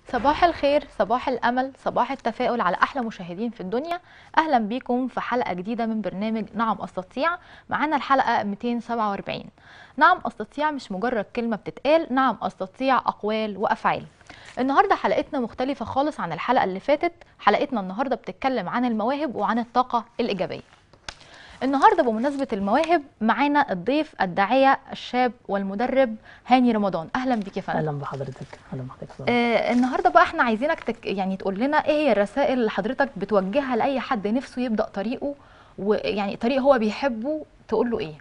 صباح الخير صباح الأمل صباح التفاؤل على أحلى مشاهدين في الدنيا أهلا بيكم في حلقة جديدة من برنامج نعم أستطيع معانا الحلقة 247 نعم أستطيع مش مجرد كلمة بتتقال نعم أستطيع أقوال وأفعال النهاردة حلقتنا مختلفة خالص عن الحلقة اللي فاتت حلقتنا النهاردة بتتكلم عن المواهب وعن الطاقة الإيجابية النهارده بمناسبة المواهب معانا الضيف الداعية الشاب والمدرب هاني رمضان أهلا بيك يا فندم اهلا بحضرتك اهلا بحضرتك صراحة. آه النهارده بقى احنا عايزينك تك يعني تقول لنا ايه هي الرسائل اللي حضرتك بتوجهها لاي حد نفسه يبدا طريقه ويعني طريق هو بيحبه تقول له ايه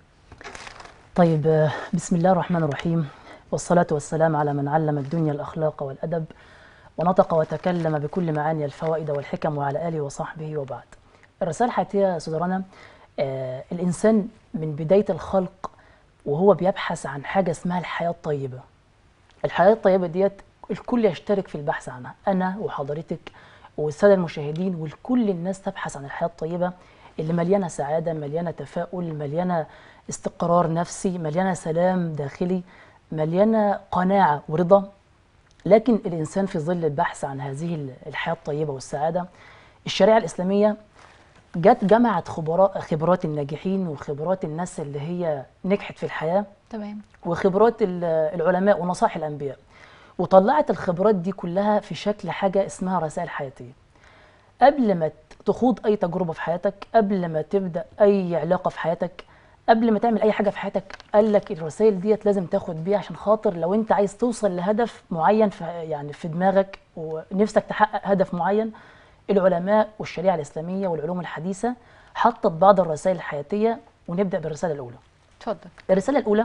طيب آه، بسم الله الرحمن الرحيم والصلاة والسلام على من علم الدنيا الأخلاق والأدب ونطق وتكلم بكل معاني الفوائد والحكم وعلى آله وصحبه وبعد الرسالة الحياتية يا أستاذ رنا آه الإنسان من بداية الخلق وهو بيبحث عن حاجة اسمها الحياة الطيبة الحياة الطيبة ديت الكل يشترك في البحث عنها أنا وحضرتك والسادة المشاهدين والكل الناس تبحث عن الحياة الطيبة اللي مليانة سعادة مليانة تفاؤل مليانة استقرار نفسي مليانة سلام داخلي مليانة قناعة ورضا لكن الإنسان في ظل البحث عن هذه الحياة الطيبة والسعادة الشريعة الإسلامية جت جمعت خبراء خبرات الناجحين وخبرات الناس اللي هي نجحت في الحياة تمام وخبرات ال- العلماء ونصائح الانبياء وطلعت الخبرات دي كلها في شكل حاجه اسمها رسائل حياتيه قبل ما ت- تخوض اي تجربه في حياتك قبل ما تبدا اي علاقه في حياتك قبل ما تعمل اي حاجه في حياتك قال لك الرسائل ديت لازم تاخد بيها عشان خاطر لو انت عايز توصل لهدف معين في يعني في دماغك ونفسك تحقق هدف معين العلماء والشريعه الاسلاميه والعلوم الحديثه حطت بعض الرسائل الحياتيه ونبدا بالرساله الاولى اتفضل الرسالة الأولى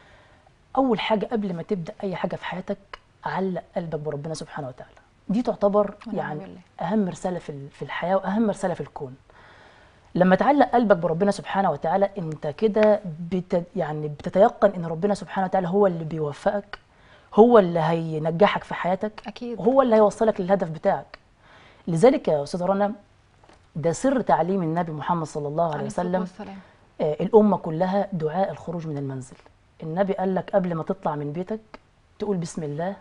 أول حاجة قبل ما تبدأ أي حاجة في حياتك علق قلبك بربنا سبحانه وتعالى دي تعتبر ونعم يعني بالله. أهم رسالة في ال- في الحياة وأهم رسالة في الكون لما تعلق قلبك بربنا سبحانه وتعالى أنت كده بت يعني بتتيقن أن ربنا سبحانه وتعالى هو اللي بيوفقك هو اللي هينجحك في حياتك اكيد هو اللي هيوصلك للهدف بتاعك لذلك يا أستاذ رنا ده سر تعليم النبي محمد صلى الله عليه عليه الصلاة وسلم والسلام. آه، الأمة كلها دعاء الخروج من المنزل النبي قال لك قبل ما تطلع من بيتك تقول بسم الله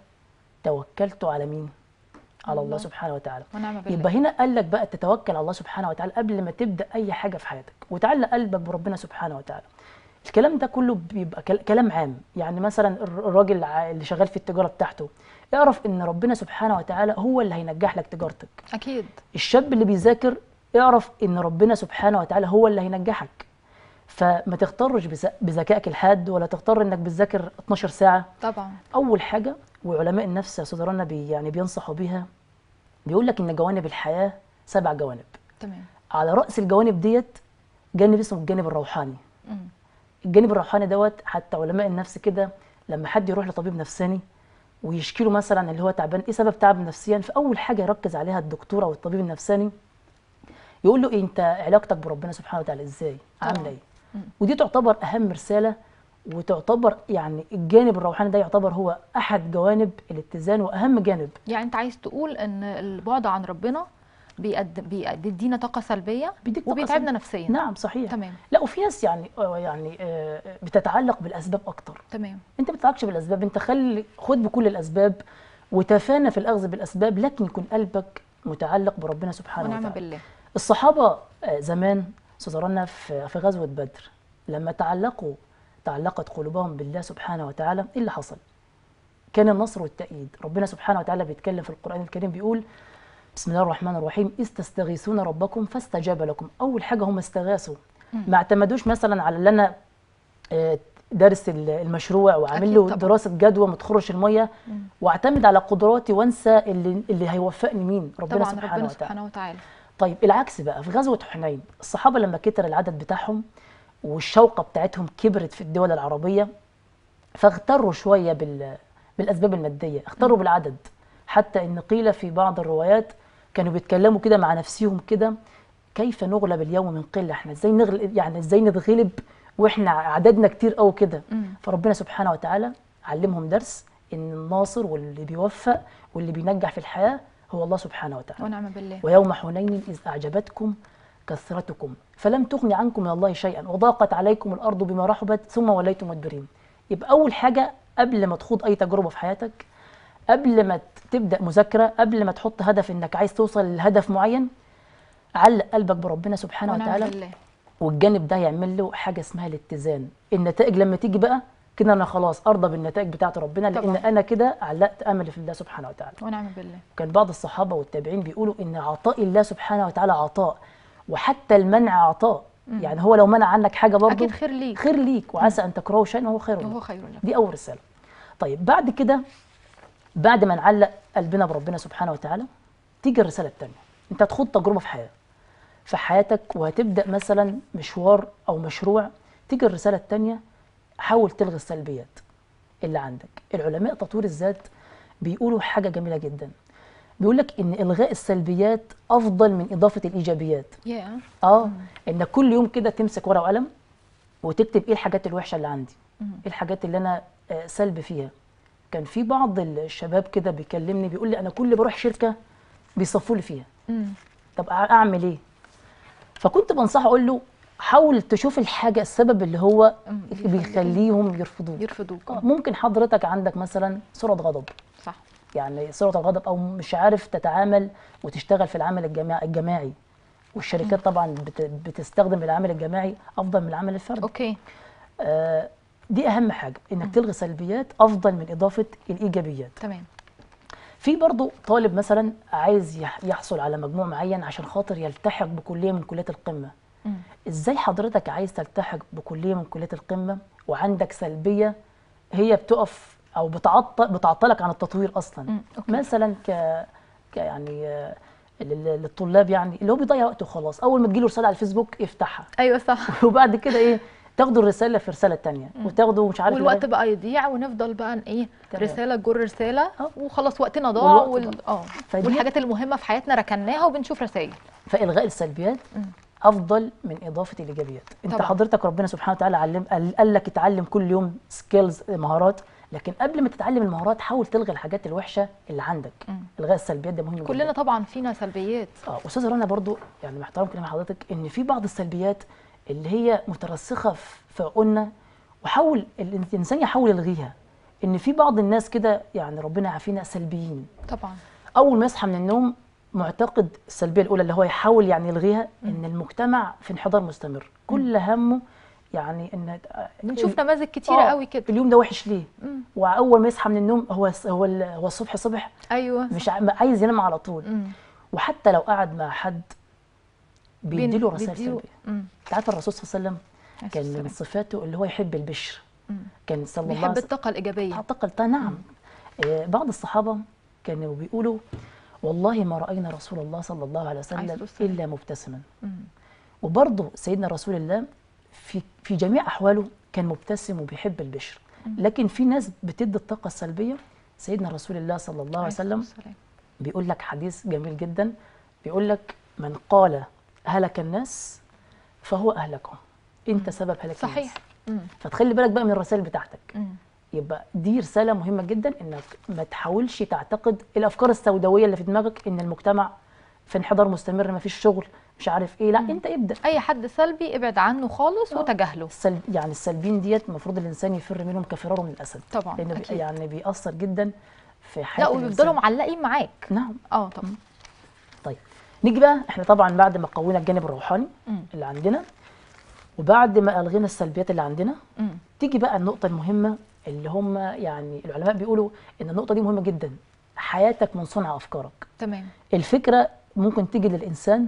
توكلت على مين؟ على الله الله. سبحانه وتعالى ونعم بالله يبقى هنا قال لك بقى تتوكل على الله سبحانه وتعالى قبل ما تبدأ أي حاجة في حياتك وتعلق قلبك بربنا سبحانه وتعالى الكلام ده كله بيبقى كل- كلام عام يعني مثلا الر- الراجل ع- اللي شغال في التجارة بتاعته اعرف ان ربنا سبحانه وتعالى هو اللي هينجح لك تجارتك اكيد الشاب اللي بيذاكر اعرف ان ربنا سبحانه وتعالى هو اللي هينجحك فما تغترش بذ- بذكائك الحاد ولا تغتر انك بتذاكر 12 ساعه طبعا اول حاجه وعلماء النفس يا استاذ رنا بي يعني بينصحوا بيها بيقول لك ان جوانب الحياه سبع جوانب تمام على راس الجوانب ديت جانب اسمه الجانب الروحاني مم. الجانب الروحاني دوت حتى علماء النفس كده لما حد يروح لطبيب نفساني ويشكي له مثلا اللي هو تعبان ايه سبب تعب نفسيا فاول حاجه يركز عليها الدكتور او الطبيب النفساني يقول له إيه انت علاقتك بربنا سبحانه وتعالى ازاي طبعاً. عامله ايه ودي تعتبر اهم رساله وتعتبر يعني الجانب الروحاني ده يعتبر هو احد جوانب الاتزان واهم جانب يعني انت عايز تقول ان البعد عن ربنا بيقد- بيدينا طاقه سلبيه بيديك طاقة وبيتعبنا سلبية. نفسيا نعم صحيح تمام لا وفي ناس يعني آه، يعني آه، بتتعلق بالاسباب اكتر تمام انت ما تتعلقش بالاسباب انت خلي خد بكل الاسباب وتفانى في الاخذ بالاسباب لكن يكون قلبك متعلق بربنا سبحانه ونعم وتعالى بالله الصحابه آه، زمان استاذ في في غزوه بدر لما تعلقوا تعلقت قلوبهم بالله سبحانه وتعالى ايه اللي حصل كان النصر والتأييد ربنا سبحانه وتعالى بيتكلم في القرآن الكريم بيقول بسم الله الرحمن الرحيم إذ تستغيثون ربكم فاستجاب لكم أول حاجة هم استغاثوا ما اعتمدوش مثلا على اللي أنا آه، دارس ال- المشروع وعامل أكيد له طبعاً. دراسة جدوى ما تخرش المية واعتمد على قدراتي وانسى اللي, اللي هيوفقني مين ربنا طبعا سبحانه ربنا وتعالى سبحانه وتعالى طيب العكس بقى في غزوة حنين الصحابة لما كتر العدد بتاعهم والشوقة بتاعتهم كبرت في الدول العربية فاغتروا شوية بال... بالأسباب المادية اغتروا بالعدد حتى إن قيل في بعض الروايات كانوا بيتكلموا كده مع نفسهم كده كيف نغلب اليوم من قلة احنا ازاي نغلب يعني ازاي نتغلب واحنا عددنا كتير قوي كده مم. فربنا سبحانه وتعالى علمهم درس ان الناصر واللي بيوفق واللي بينجح في الحياة هو الله سبحانه وتعالى ونعم بالله ويوم حنين إذ أعجبتكم كثرتكم فلم تغن عنكم من الله شيئا وضاقت عليكم الأرض بما رحبت ثم وليتم مدبرين يبقى أول حاجة قبل ما تخوض أي تجربة في حياتك قبل ما ت- تبدا مذاكره قبل ما تحط هدف انك عايز توصل لهدف معين علق قلبك بربنا سبحانه ونعم وتعالى بالله والجانب ده يعمل له حاجه اسمها الاتزان النتائج لما تيجي بقى كده انا خلاص ارضى بالنتائج بتاعت ربنا لان طبعاً. انا كده علقت املي في الله سبحانه وتعالى ونعم بالله كان بعض الصحابه والتابعين بيقولوا ان عطاء الله سبحانه وتعالى عطاء وحتى المنع عطاء يعني هو لو منع عنك حاجه برضه اكيد خير ليك خير ليك وعسى ان تكرهوا شيئا وهو خير وهو لك خير لك دي اول رساله طيب بعد كده بعد ما نعلق قلبنا بربنا سبحانه وتعالى تيجي الرساله الثانيه انت هتخوض تجربه في حياه في حياتك وهتبدا مثلا مشوار او مشروع تيجي الرساله الثانيه حاول تلغي السلبيات اللي عندك العلماء تطوير الذات بيقولوا حاجه جميله جدا بيقول لك ان الغاء السلبيات افضل من اضافه الايجابيات يا اه انك كل يوم كده تمسك ورقه وقلم وتكتب ايه الحاجات الوحشه اللي عندي ايه الحاجات اللي انا آه، سلب فيها كان في بعض الشباب كده بيكلمني بيقول لي انا كل بروح شركه بيصفوا لي فيها مم. طب أع- اعمل ايه فكنت بنصحه اقول له حاول تشوف الحاجه السبب اللي هو مم. اللي بيخليهم يرفضوك يرفضوك آه، ممكن حضرتك عندك مثلا سرعه غضب صح يعني سرعه الغضب او مش عارف تتعامل وتشتغل في العمل الجماعي الجماعي والشركات طبعا بت- بتستخدم العمل الجماعي افضل من العمل الفردي اوكي آه دي اهم حاجه انك تلغي سلبيات افضل من اضافه الايجابيات تمام في برضو طالب مثلا عايز يح- يحصل على مجموع معين عشان خاطر يلتحق بكليه من كليات القمه مم. ازاي حضرتك عايز تلتحق بكليه من كليات القمه وعندك سلبيه هي بتقف او بتعطل بتعطلك عن التطوير اصلا مم. أوكي. مثلا ك... ك يعني آه، لل- للطلاب يعني اللي هو بيضيع وقته خلاص اول ما تجيله رساله على الفيسبوك يفتحها ايوه صح وبعد كده ايه تاخدوا الرساله في رساله تانية وتاخدوا مش عارف والوقت لغاية- بقى يضيع ونفضل بقى ن- ايه تمام. رساله تجر رساله آه. وخلاص وقتنا ضاع والوقت وال... ضاع. اه فدي- والحاجات المهمه في حياتنا ركناها وبنشوف رسائل فالغاء السلبيات افضل من اضافه الايجابيات انت طبعاً. حضرتك ربنا سبحانه وتعالى علم قال قال لك اتعلم كل يوم سكيلز مهارات لكن قبل ما تتعلم المهارات حاول تلغي الحاجات الوحشه اللي عندك الغاء السلبيات ده مهم كلنا جدا طبعا فينا سلبيات اه استاذه رنا برضو يعني مع احترام كلام حضرتك ان في بعض السلبيات اللي هي مترسخه في في عقولنا وحاول الانسان يحاول يلغيها ان في بعض الناس كده يعني ربنا يعافينا سلبيين طبعا اول ما يصحى من النوم معتقد السلبيه الاولى اللي هو يحاول يعني يلغيها ان المجتمع في انحدار مستمر كل همه يعني ان بنشوف نماذج كتيره آه، قوي كده اليوم ده وحش ليه مم. واول ما يصحى من النوم هو هو ال- هو الصبح صبح ايوه مش ع- عايز ينام على طول مم. وحتى لو قعد مع حد بيديله رسائل بيديله- سلبيه مم. انت عارف الرسول صلى الله عليه وسلم عليه كان الصلاة من صفاته اللي هو يحب البشر مم. كان صلى الله بيحب عليه وسلم الطاقه الايجابيه اعتقد نعم آه، بعض الصحابه كانوا بيقولوا والله ما راينا رسول الله صلى الله عليه عليه وسلم الصلاة والسلام. الا مبتسما مم. وبرضه سيدنا رسول الله في في جميع احواله كان مبتسم وبيحب البشر لكن في ناس بتدي الطاقه السلبيه سيدنا رسول الله صلى الله عليه وسلم السلام. بيقول لك حديث جميل جدا بيقول لك من قال هلك الناس فهو اهلكهم انت سبب هلاك صحيح الناس مم. فتخلي بالك بقى من الرسائل بتاعتك مم. يبقى دي رساله مهمه جدا انك ما تحاولش تعتقد الافكار السوداويه اللي في دماغك ان المجتمع في انحدار مستمر ما فيش شغل مش عارف ايه لا انت ابدا اي حد سلبي ابعد عنه خالص وتجاهله السلب يعني السلبيين ديت المفروض الانسان يفر منهم كفراره من الاسد طبعا لانه بي اكيد يعني بيأثر جدا في حياه لا وبيفضلوا الإنسان. معلقين معاك نعم اه طبعا طيب نيجي بقى احنا طبعا بعد ما قوينا الجانب الروحاني مم. اللي عندنا وبعد ما الغينا السلبيات اللي عندنا مم. تيجي بقى النقطة المهمة اللي هم يعني العلماء بيقولوا ان النقطة دي مهمة جدا حياتك من صنع افكارك تمام الفكرة ممكن تيجي للانسان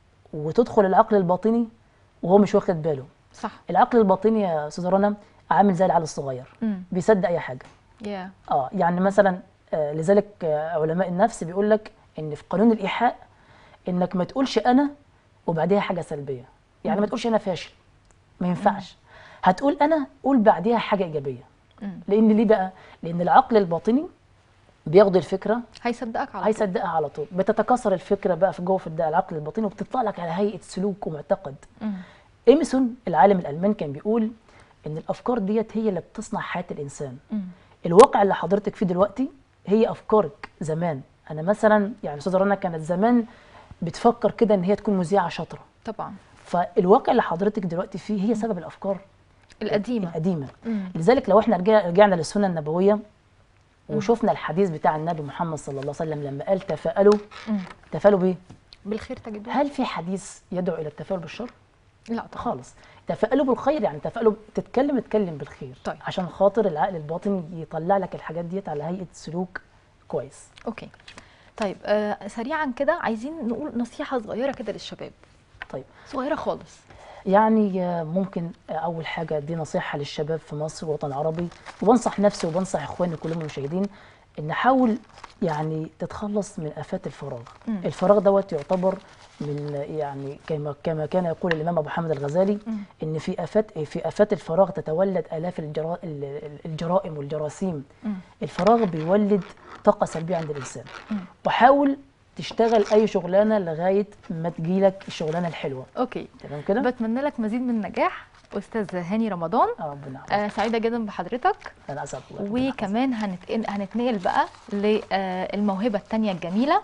وتدخل العقل الباطني وهو مش واخد باله صح العقل الباطني يا استاذ رنا عامل زي العيال الصغير مم. بيصدق اي حاجة يا اه يعني مثلا آه لذلك آه علماء النفس بيقول لك ان في قانون الايحاء انك ما تقولش انا وبعديها حاجه سلبيه يعني ما تقولش انا فاشل ما ينفعش هتقول انا قول بعديها حاجه ايجابيه مم. لان ليه بقى لان العقل الباطني بياخد الفكره هيصدقك على طول هيصدقها على طول بتتكاثر الفكره بقى في جوه في الد- العقل الباطني وبتطلع لك على هيئه سلوك ومعتقد مم. ايمسون العالم الالماني كان بيقول ان الافكار ديت هي اللي بتصنع حياه الانسان مم. الواقع اللي حضرتك فيه دلوقتي هي افكارك زمان انا مثلا يعني استاذه رنا كانت زمان بتفكر كده ان هي تكون مذيعه شاطره طبعا فالواقع اللي حضرتك دلوقتي فيه هي سبب الافكار القديمه القديمه مم. لذلك لو احنا رجع- رجعنا للسنه النبويه وشفنا الحديث بتاع النبي محمد صلى الله عليه وسلم لما قال تفاءلوا مم. تفاءلوا بيه بالخير تجدون هل في حديث يدعو الى التفاؤل بالشر لا طبعا خالص تفاءلوا بالخير يعني تفاءلوا تتكلم اتكلم بالخير طيب. عشان خاطر العقل الباطن يطلع لك الحاجات ديت على هيئه سلوك كويس اوكي طيب آه سريعا كده عايزين نقول نصيحه صغيره كده للشباب طيب صغيره خالص يعني آه، ممكن آه، اول حاجه دي نصيحه للشباب في مصر والوطن العربي وبنصح نفسي وبنصح اخواني كلهم المشاهدين ان نحاول يعني تتخلص من افات الفراغ مم. الفراغ دوت يعتبر من يعني كما كما كان يقول الامام ابو حامد الغزالي مم. ان في افات في افات الفراغ تتولد الاف الجرا ال- الجرائم والجراثيم مم. الفراغ بيولد طاقه سلبيه عند الانسان مم. وحاول تشتغل اي شغلانه لغايه ما تجيلك الشغلانه الحلوه اوكي تمام كده بتمنى لك مزيد من النجاح استاذ هاني رمضان آه، ربنا يحفظك. آه سعيده جدا بحضرتك انا اسعد الله ربنا يحفظك. وكمان هنتقل هنتنقل بقى للموهبه التانية الجميله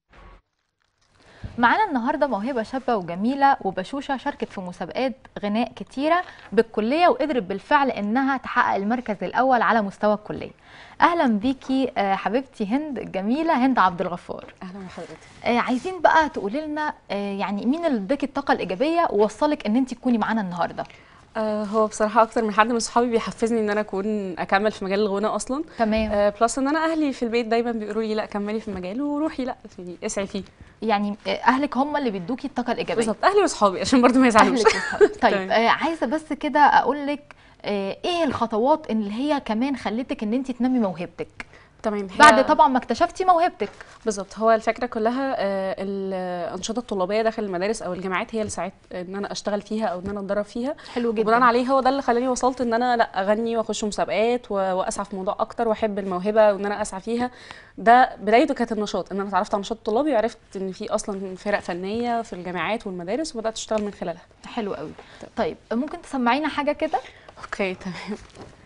معانا النهارده موهبه شابه وجميله وبشوشه شاركت في مسابقات غناء كتيره بالكليه وقدرت بالفعل انها تحقق المركز الاول على مستوى الكليه اهلا بيكي آه، حبيبتي هند الجميله هند عبد الغفار اهلا بحضرتك آه، عايزين بقى تقولي لنا آه، يعني مين اللي اداكي الطاقه الايجابيه ووصلك ان انت تكوني معانا النهارده آه هو بصراحه اكتر من حد من صحابي بيحفزني ان انا اكون اكمل في مجال الغناء اصلا تمام آه بلس ان انا اهلي في البيت دايما بيقولوا لي لا كملي في المجال وروحي لا يعني اسعي فيه يعني آه، اهلك هم اللي بيدوكي الطاقه الايجابيه بالظبط اهلي واصحابي عشان برضو ما يزعلوش اهلك وصحابك. طيب تمام. آه عايزه بس كده اقول لك آه ايه الخطوات اللي هي كمان خلتك ان انت تنمي موهبتك تمام هي- بعد طبعا ما اكتشفتي موهبتك بالظبط هو الفكره كلها آه الانشطه الطلابيه داخل المدارس او الجامعات هي اللي ساعدت ان انا اشتغل فيها او ان انا اتدرب فيها حلو وبناء جدا عليه هو ده اللي خلاني وصلت ان انا لا اغني واخش مسابقات و- واسعى في موضوع اكتر واحب الموهبه وان انا اسعى فيها ده بدايته كانت النشاط ان انا اتعرفت على نشاط طلابي وعرفت ان في اصلا فرق فنيه في الجامعات والمدارس وبدات اشتغل من خلالها حلو قوي طيب ممكن تسمعينا حاجه كده اوكي تمام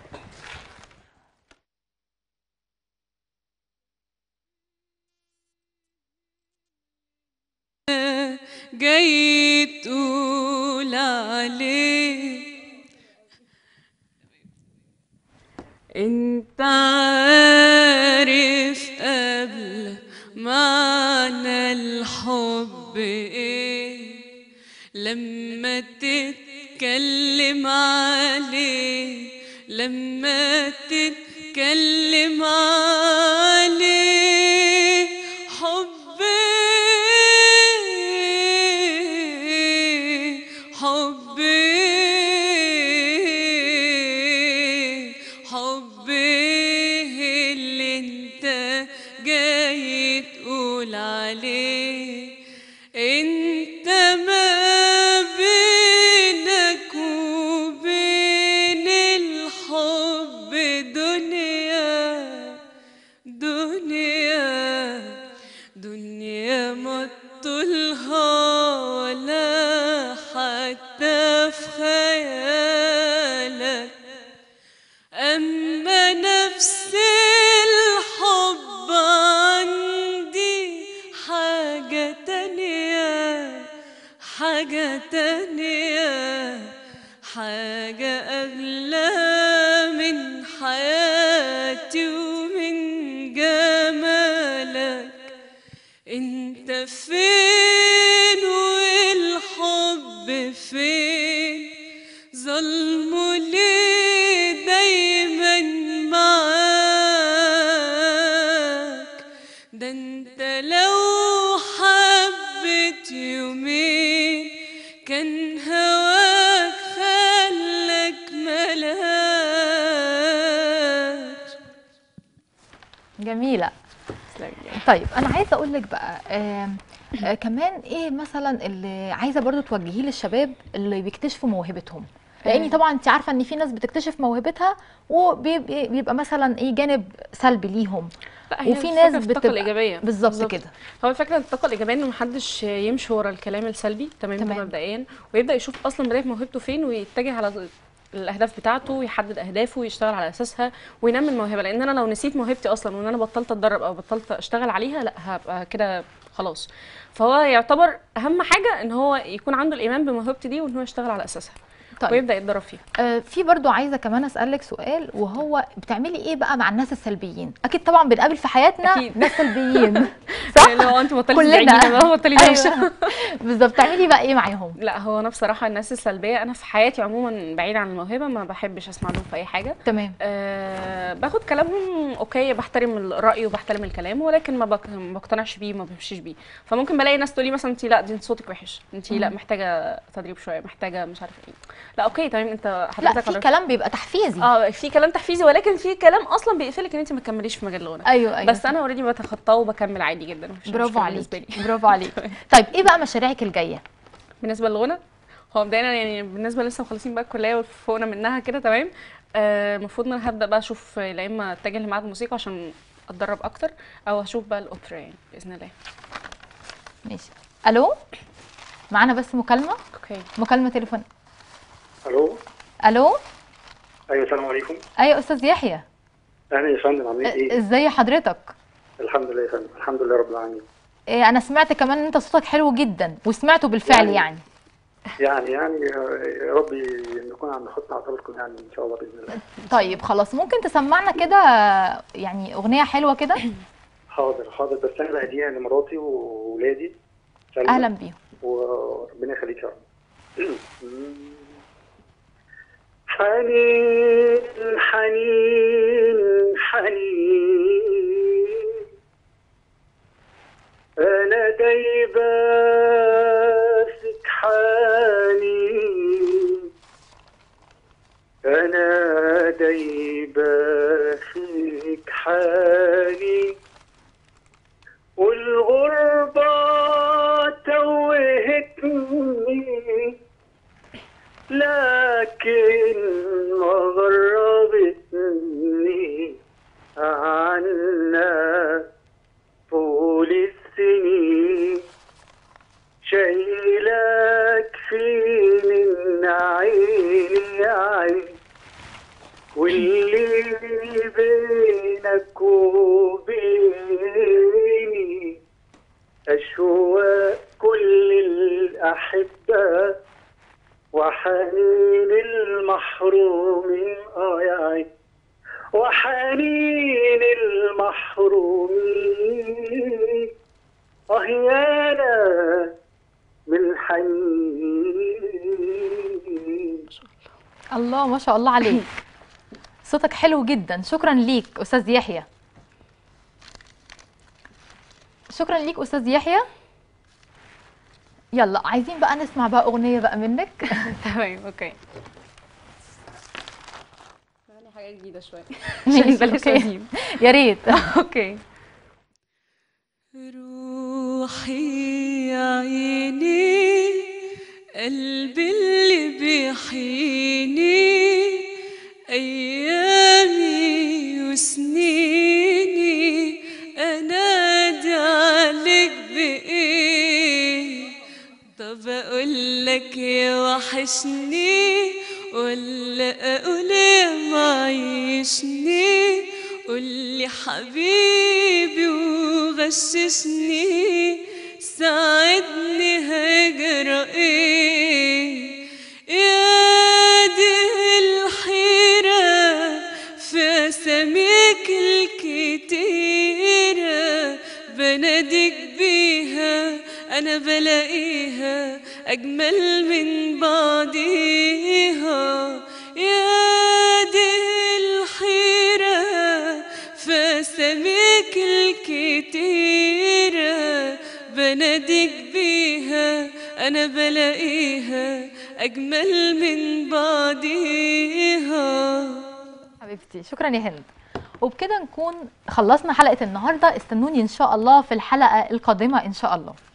جاي تقول عليه انت عارف قبل معنى الحب ايه لما تتكلم عليه لما تتكلم عليه حبي حبي حبي اللي انت جاي تقول عليه انت ما بينك وبين الحب دنيا دنيا دنيا ما تطولها ولا حتى في خيالك أما نفس الحب عندي حاجة تانية حاجة تانية حاجة أغلى من حياتي ومن جمالك انت فين والحب فين ظلمه ليه دايما معاك ده انت لو حبت يومين كان هواك خلك ملاك جميله طيب انا عايزه اقول لك بقى آم، آه كمان ايه مثلا اللي عايزه برضو توجهيه للشباب اللي بيكتشفوا موهبتهم لاني آه. طبعا انت عارفه ان في ناس بتكتشف موهبتها وبيبقى مثلا ايه جانب سلبي ليهم لا هي وفي الفكرة ناس في الطاقة بتبقى الإيجابية بالظبط كده هو الفكرة الطاقة الإيجابية إن محدش يمشي ورا الكلام السلبي تمام, تمام. تمام. مبدئيا ويبدأ يشوف أصلا بداية موهبته فين ويتجه على الأهداف بتاعته ويحدد أهدافه ويشتغل على أساسها وينمي الموهبة لأن أنا لو نسيت موهبتي أصلا وإن أنا بطلت أتدرب أو بطلت أشتغل عليها لا هبقى كده خلاص فهو يعتبر أهم حاجة إن هو يكون عنده الإيمان بموهبته دي وإن هو يشتغل على أساسها طيب. ويبدا يتدرب فيها آه، في برضو عايزه كمان اسالك سؤال وهو بتعملي ايه بقى مع الناس السلبيين اكيد طبعا بنقابل في حياتنا أكيد. ناس سلبيين صح لو انت بطلتي كلنا. تزعجيني بقى بطلي دوشه ايوه بالظبط بتعملي بقى ايه معاهم لا هو انا بصراحه الناس السلبيه انا في حياتي عموما بعيد عن الموهبه ما بحبش اسمع لهم في اي حاجه تمام أه باخد كلامهم اوكي بحترم الراي وبحترم الكلام ولكن ما بق- ما بقتنعش بيه ما بمشيش بيه فممكن بلاقي ناس تقولي مثلا انت لا دي انت صوتك وحش انت لا مم. محتاجه تدريب شويه محتاجه مش عارفه ايه لا اوكي تمام انت لا حضرتك في على- كلام بيبقى تحفيزي اه في كلام تحفيزي ولكن في كلام اصلا بيقفلك ان انت ما تكمليش في مجال الغنى ايوه ايوه بس انا اوريدي بتخطاه وبكمل عادي جدا مفيش برافو مشكلة عليك بالنسبه لي برافو عليك طيب ايه بقى مشاريعك الجايه بالنسبه للغنى هو مبدئيا يعني بالنسبه لسه مخلصين بقى الكليه وفوقنا منها كده تمام آه، المفروض ان انا هبدا بقى اشوف لا اما اتجه لمعهد الموسيقى عشان اتدرب اكتر او اشوف بقى الاوبرا يعني باذن الله ماشي الو معانا بس مكالمه اوكي مكالمه تليفون الو الو ايوه السلام عليكم ايوه استاذ يحيى اهلا يا فندم عاملين ايه؟ ازاي حضرتك الحمد لله يا فندم الحمد لله رب العالمين إيه انا سمعت كمان ان انت صوتك حلو جدا وسمعته بالفعل يعني- يعني يعني يعني آه، يا رب نكون عند حسن اعتباركم يعني ان شاء الله باذن الله طيب خلاص ممكن تسمعنا كده يعني اغنيه حلوه كده حاضر حاضر بس انا بهديها لمراتي وولادي سلمى، اهلا بيهم وربنا يخليك يا رب حنين حنين حنين أنا دايباسك حنين أنا دايباسك حنين والغربة توهتني لكن ما غربتني عنا طول السنين شايلك في من عيني عين واللي بينك وبيني أشواق كل الأحبة وحنين المحرومين آه يا عين وحنين المحرومين آه يا أنا من حنين الله ما شاء الله عليك صوتك حلو جدا شكرا ليك استاذ يحيى شكرا ليك استاذ يحيى يلا عايزين بقى نسمع بقى اغنيه بقى منك تمام اوكي يعني حاجه جديده شويه ماشي، بلاش أوكي. قديم يا ريت اوكي روحي يا عيني قلبي اللي بيحييني أيامي وسنيني أنادي عليك بإيه طب أقول لك يا وحشني ولا أقول يا معيشني قولي حبيبي وغششني ساعدني هجرى ايه يا دي الحيرة في أساميك الكتيرة بناديك بيها أنا بلاقيها أجمل من بعضيها يا دي الحيرة في أساميك الكتيرة بناديك بيها أنا بلاقيها أجمل من بعضيها حبيبتي شكرا يا هند وبكده نكون خلصنا حلقه النهارده استنوني ان شاء الله في الحلقه القادمه ان شاء الله